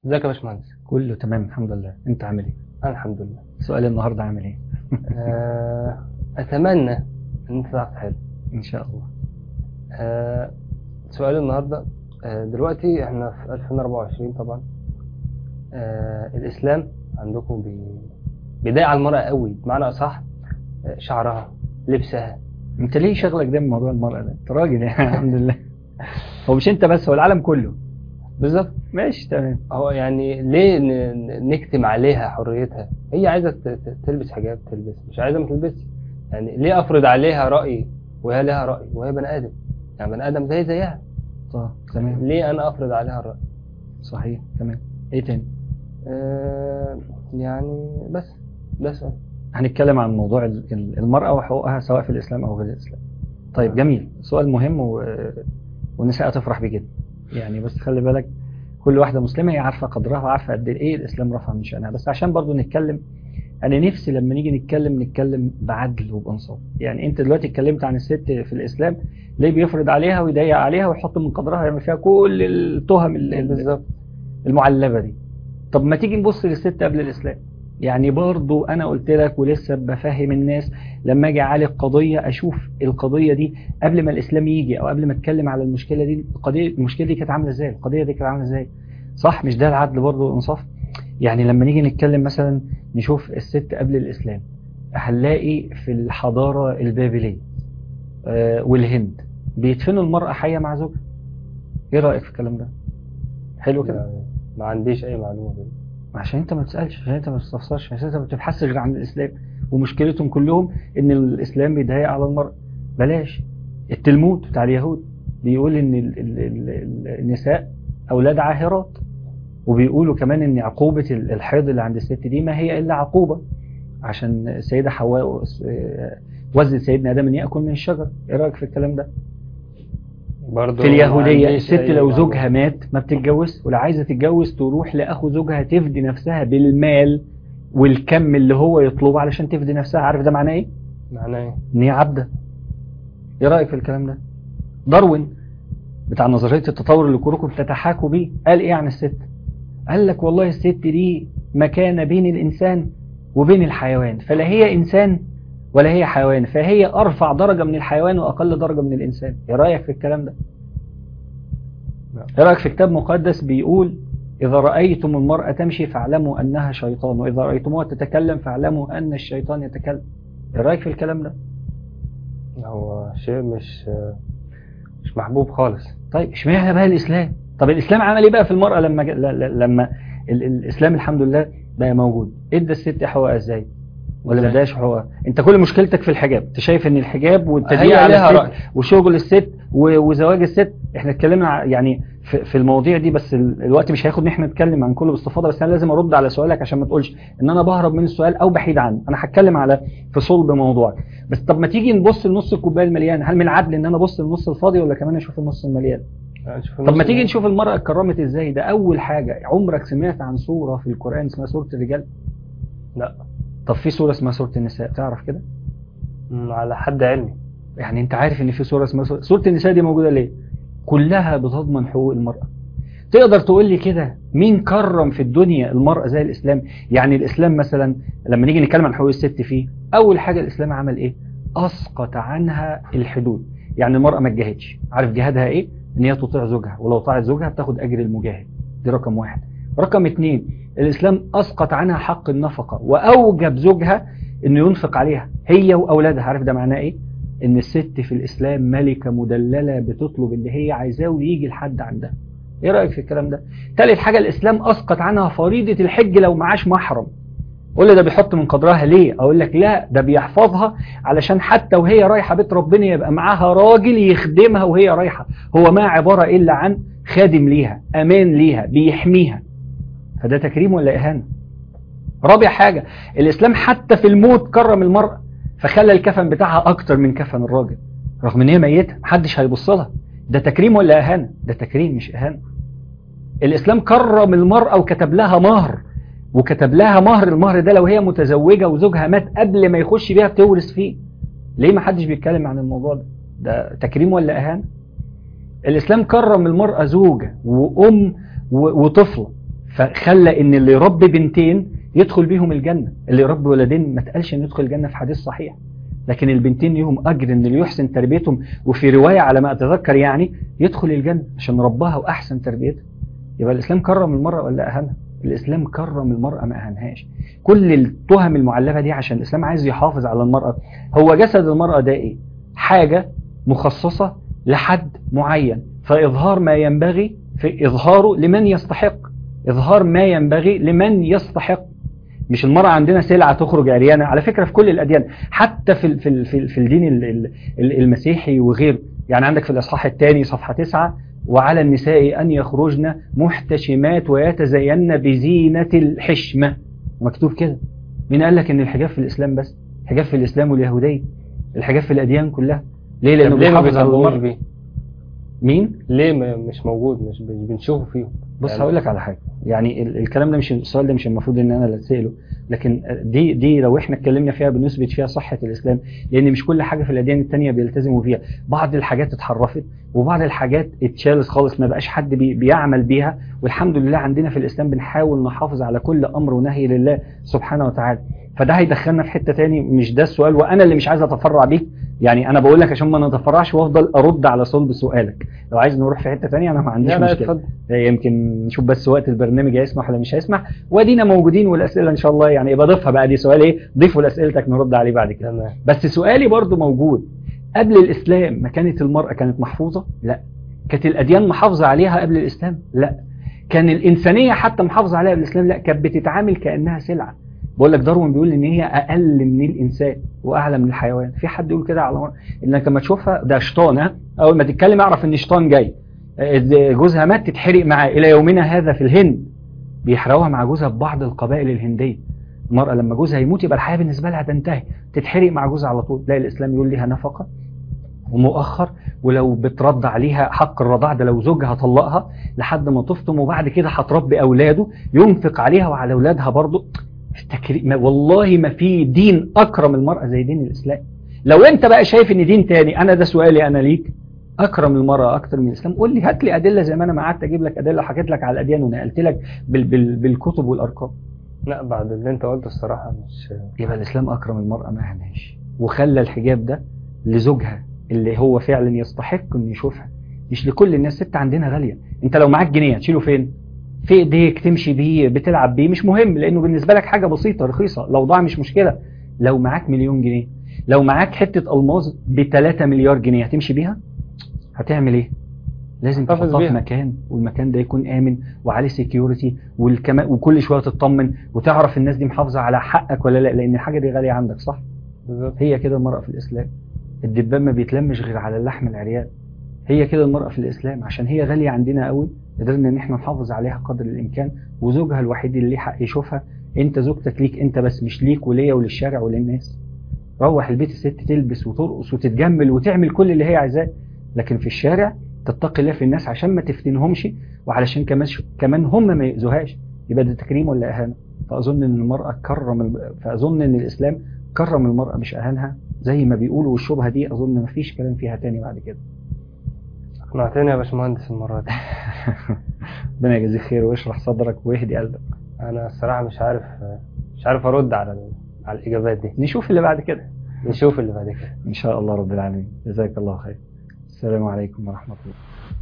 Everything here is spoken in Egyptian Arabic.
ازيك يا باشمهندس كله تمام الحمد لله انت عامل ايه انا الحمد لله سؤال النهارده عامل ايه آه، اتمنى ان انت تعرف حاجه ان شاء الله آه، سؤال النهارده آه، دلوقتي احنا في 2024 طبعا آه، الاسلام عندكم بي... بيضايق على المرأة قوي بمعنى اصح آه، شعرها لبسها انت ليه شغلك ده بموضوع المرأة ده انت راجل يعني الحمد لله هو مش انت بس هو العالم كله بالظبط ماشي تمام هو يعني ليه ن- ن- نكتم عليها حريتها هي عايزه ت- ت- تلبس حجاب تلبس مش عايزه ما تلبسش يعني ليه افرض عليها رايي وهي لها راي وهي بني ادم يعني بني ادم زي زيها طيب تمام ليه انا افرض عليها الراي صحيح تمام ايه تاني آه يعني بس ده سؤال هنتكلم عن موضوع ال- ال- المرأة وحقوقها سواء في الإسلام أو غير الإسلام طيب جميل سؤال مهم و... والنساء تفرح بيه جدا يعني بس خلي بالك كل واحدة مسلمة هي عارفة قدرها وعارفة قد إيه الإسلام رفع من شأنها بس عشان برضو نتكلم أنا نفسي لما نيجي نتكلم نتكلم بعدل وبإنصاف يعني أنت دلوقتي اتكلمت عن الست في الإسلام ليه بيفرض عليها ويضيق عليها ويحط من قدرها يعمل فيها كل التهم ال- ال- بالظبط المعلبة دي طب ما تيجي نبص للست قبل الإسلام يعني برضو أنا قلت لك ولسه بفهم الناس لما أجي أعالج قضية أشوف القضية دي قبل ما الإسلام يجي أو قبل ما أتكلم على المشكلة دي القضية المشكلة دي كانت عاملة إزاي القضية دي كانت عاملة إزاي صح مش ده العدل برضو والإنصاف يعني لما نيجي نتكلم مثلا نشوف الست قبل الإسلام هنلاقي في الحضارة البابلية آه، والهند بيدفنوا المرأة حية مع زوجها إيه رأيك في الكلام ده حلو كده يعني ما عنديش اي معلومه بيه. عشان انت ما بتسالش عشان انت ما بتستفسرش عشان انت ما بتبحثش غير عن الاسلام ومشكلتهم كلهم ان الاسلام بيضايق على المرأة بلاش التلمود بتاع اليهود بيقول ان ال ال ال ال النساء اولاد عاهرات وبيقولوا كمان ان عقوبة ال- الحيض اللي عند الست دي ما هي الا عقوبة عشان السيدة حواء آه، وزن سيدنا ادم ان ياكل من الشجر ايه رايك في الكلام ده برضو في ما اليهودية عنديش الست أي لو معلومة. زوجها مات ما بتتجوز ولو عايزة تتجوز تروح لأخو زوجها تفدي نفسها بالمال والكم اللي هو يطلبه علشان تفدي نفسها عارف ده معناه ايه؟ معناه ايه ان هي عبدة ايه رأيك في الكلام ده؟ داروين بتاع نظرية التطور اللي كلكم بتتحاكوا بيه قال ايه عن الست؟ قال لك والله الست دي مكانة بين الإنسان وبين الحيوان فلا هي إنسان ولا هي حيوان فهي أرفع درجة من الحيوان وأقل درجة من الإنسان ايه رأيك في الكلام ده؟ لا. ايه رأيك في كتاب مقدس بيقول إذا رأيتم المرأة تمشي فاعلموا أنها شيطان وإذا رأيتموها تتكلم فاعلموا أن الشيطان يتكلم ايه رأيك في الكلام ده؟ هو شيء مش مش محبوب خالص طيب اشمعنى بقى الاسلام طب الاسلام عمل ايه بقى في المراه لما ج- ل- ل- لما ال- ال- الاسلام الحمد لله بقى موجود ادى الست حقوقها ازاي ولا ما إزاي؟ اداش حقوقها انت كل مشكلتك في الحجاب انت شايف ان الحجاب والتضييق هي على ليها الست رأي. وشغل الست و- وزواج الست احنا اتكلمنا ع- يعني في, في المواضيع دي بس ال- الوقت مش هياخد ان احنا نتكلم عن كله باستفاضه بس انا لازم ارد على سؤالك عشان ما تقولش ان انا بهرب من السؤال او بحيد عنه انا هتكلم على في صلب موضوعك بس طب ما تيجي نبص لنص الكوبايه المليان هل من العدل ان انا ابص للنص الفاضي ولا كمان اشوف النص المليان هنشوف طب ما النص تيجي ده. نشوف المرأة اتكرمت ازاي ده أول حاجة عمرك سمعت عن سورة في القرآن اسمها سورة الرجال لا طب في سورة اسمها سورة النساء تعرف كده مم، على حد علمي يعني انت عارف ان في سورة اسمها سورة, سورة النساء دي موجودة ليه كلها بتضمن حقوق المرأة تقدر تقول لي كده مين كرم في الدنيا المرأة زي الإسلام يعني الإسلام مثلا لما نيجي نتكلم عن حقوق الست فيه أول حاجة الإسلام عمل إيه أسقط عنها الحدود يعني المرأة ما تجاهدش عارف جهادها إيه إن هي تطيع زوجها ولو طاعت زوجها بتاخد أجر المجاهد دي رقم واحد رقم اتنين الإسلام أسقط عنها حق النفقة وأوجب زوجها إنه ينفق عليها هي وأولادها عارف ده معناه إيه إن الست في الإسلام ملكة مدللة بتطلب اللي هي عايزاه ويجي لحد عندها ايه رايك في الكلام ده ثالث حاجه الاسلام اسقط عنها فريضه الحج لو معاش محرم قول لي ده بيحط من قدرها ليه اقول لك لا ده بيحفظها علشان حتى وهي رايحه بيت ربنا يبقى معاها راجل يخدمها وهي رايحه هو ما عباره الا عن خادم ليها امان ليها بيحميها فده تكريم ولا اهانه رابع حاجه الاسلام حتى في الموت كرم المراه فخلى الكفن بتاعها اكتر من كفن الراجل رغم ان هي ميته محدش هيبص لها ده تكريم ولا اهانه ده تكريم مش اهانه الإسلام كرم المرأة وكتب لها مهر وكتب لها مهر المهر ده لو هي متزوجة وزوجها مات قبل ما يخش بيها بتورث فيه ليه ما حدش بيتكلم عن الموضوع ده ده تكريم ولا أهانة الإسلام كرم المرأة زوجة وأم و- وطفلة فخلى ان اللي يربي بنتين يدخل بيهم الجنه اللي يربي ولدين ما تقالش انه يدخل الجنه في حديث صحيح لكن البنتين ليهم اجر ان اللي يحسن تربيتهم وفي روايه على ما اتذكر يعني يدخل الجنه عشان رباها واحسن تربيتها يبقى الاسلام كرم المراه ولا اهانها الاسلام كرم المراه ما اهانهاش كل التهم المعلبه دي عشان الاسلام عايز يحافظ على المراه هو جسد المراه ده ايه حاجه مخصصه لحد معين فاظهار ما ينبغي في اظهاره لمن يستحق اظهار ما ينبغي لمن يستحق مش المرأة عندنا سلعة تخرج عريانة على فكرة في كل الأديان حتى في في في, في الدين ال- ال- ال- المسيحي وغيره يعني عندك في الإصحاح الثاني صفحة تسعة وعلى النساء أن يخرجن محتشمات ويتزين بزينة الحشمة مكتوب كده مين قال لك إن الحجاب في الإسلام بس الحجاب في الإسلام واليهودية الحجاب في الأديان كلها ليه لأنه طب ليه ما بيحافظ على بيطبقوش المرأة بيه؟ مين ليه ما- مش موجود مش مش بنشوفه فيهم بص يعني- هقول لك على حاجه يعني ال- الكلام ده مش السؤال ده مش المفروض ان انا اللي اساله لكن دي دي لو احنا اتكلمنا فيها بنثبت فيها صحه الاسلام لان مش كل حاجه في الاديان التانية بيلتزموا فيها بعض الحاجات اتحرفت وبعض الحاجات اتشالت خالص ما بقاش حد بي بيعمل بيها والحمد لله عندنا في الاسلام بنحاول نحافظ على كل امر ونهي لله سبحانه وتعالى فده هيدخلنا في حته تاني مش ده السؤال وانا اللي مش عايز اتفرع بيه يعني انا بقول لك عشان ما نتفرعش وافضل ارد على صلب سؤالك لو عايز نروح في حته تانية انا ما عنديش لا لا مشكله اتفضل يمكن نشوف بس وقت البرنامج هيسمح ولا مش هيسمح وادينا موجودين والاسئله ان شاء الله يعني يبقى ضيفها بقى دي سؤال ايه ضيفوا لاسئلتك نرد عليه بعد كده تمام بس سؤالي برضو موجود قبل الاسلام ما كانت المراه كانت محفوظه لا كانت الاديان محافظه عليها قبل الاسلام لا كان الانسانيه حتى محافظه عليها قبل الاسلام لا كانت بتتعامل كانها سلعه بقول لك داروين بيقول ان هي اقل من الانسان واعلى من الحيوان في حد يقول كده على مرة. انك لما تشوفها ده شيطان ها اول ما تتكلم اعرف ان شيطان جاي آه، جوزها مات تتحرق معاه الى يومنا هذا في الهند بيحرقوها مع جوزها في بعض القبائل الهنديه المرأة لما جوزها يموت يبقى الحياة بالنسبة لها تنتهي تتحرق مع جوزها على طول لا الإسلام يقول لها نفقة ومؤخر ولو بترضع عليها حق الرضاع ده لو زوجها طلقها لحد ما تفطم وبعد كده هتربي أولاده ينفق عليها وعلى أولادها برضه التكريم ما- والله ما في دين أكرم المرأة زي دين الإسلام لو أنت بقى شايف إن دين تاني أنا ده سؤالي أنا ليك أكرم المرأة أكتر من الإسلام قول لي هات لي أدلة زي ما أنا ما قعدت أجيب لك أدلة وحكيت لك على الأديان ونقلت لك بال بال بالكتب والأرقام لا بعد اللي انت قلته الصراحه مش يبقى الإسلام أكرم المرأة ما هناش وخلى الحجاب ده لزوجها اللي هو فعلا يستحق إنه يشوفها مش لكل الناس ست عندنا غالية أنت لو معاك جنيه هتشيله فين؟ في ايديك تمشي بيه بتلعب بيه مش مهم لأنه بالنسبة لك حاجة بسيطة رخيصة لو ضاع مش مشكلة لو معاك مليون جنيه لو معاك حتة ألماظ ب 3 مليار جنيه هتمشي بيها؟ هتعمل إيه؟ لازم تحتفظ تحطها في بيها. مكان والمكان ده يكون آمن وعليه سكيورتي والكما وكل شوية تطمن وتعرف الناس دي محافظة على حقك ولا لا لأن الحاجة دي غالية عندك صح؟ بالظبط هي كده المرأة في الإسلام الدبان ما بيتلمش غير على اللحم العريان هي كده المرأة في الإسلام عشان هي غالية عندنا قوي قدرنا إن احنا نحافظ عليها قدر الإمكان وزوجها الوحيد اللي ليه حق يشوفها أنت زوجتك ليك أنت بس مش ليك وليا وللشارع وللناس روح البيت الست تلبس وترقص وتتجمل وتعمل كل اللي هي عايزاه لكن في الشارع تتقي الله في الناس عشان ما تفتنهمش وعلشان كمان كمان هم ما يأذوهاش يبقى ده تكريم ولا إهانة فأظن إن المرأة كرم الم- فأظن إن الإسلام كرم المرأة مش أهانها زي ما بيقولوا والشبهة دي أظن مفيش كلام فيها تاني بعد كده اقنعتني يا باشمهندس المره دي ربنا يجزيك خير ويشرح صدرك ويهدي قلبك انا الصراحه مش عارف مش عارف ارد على ال- على الاجابات دي نشوف اللي بعد كده نشوف اللي بعد كده إن شاء الله رب العالمين جزاك الله خير السلام عليكم ورحمة الله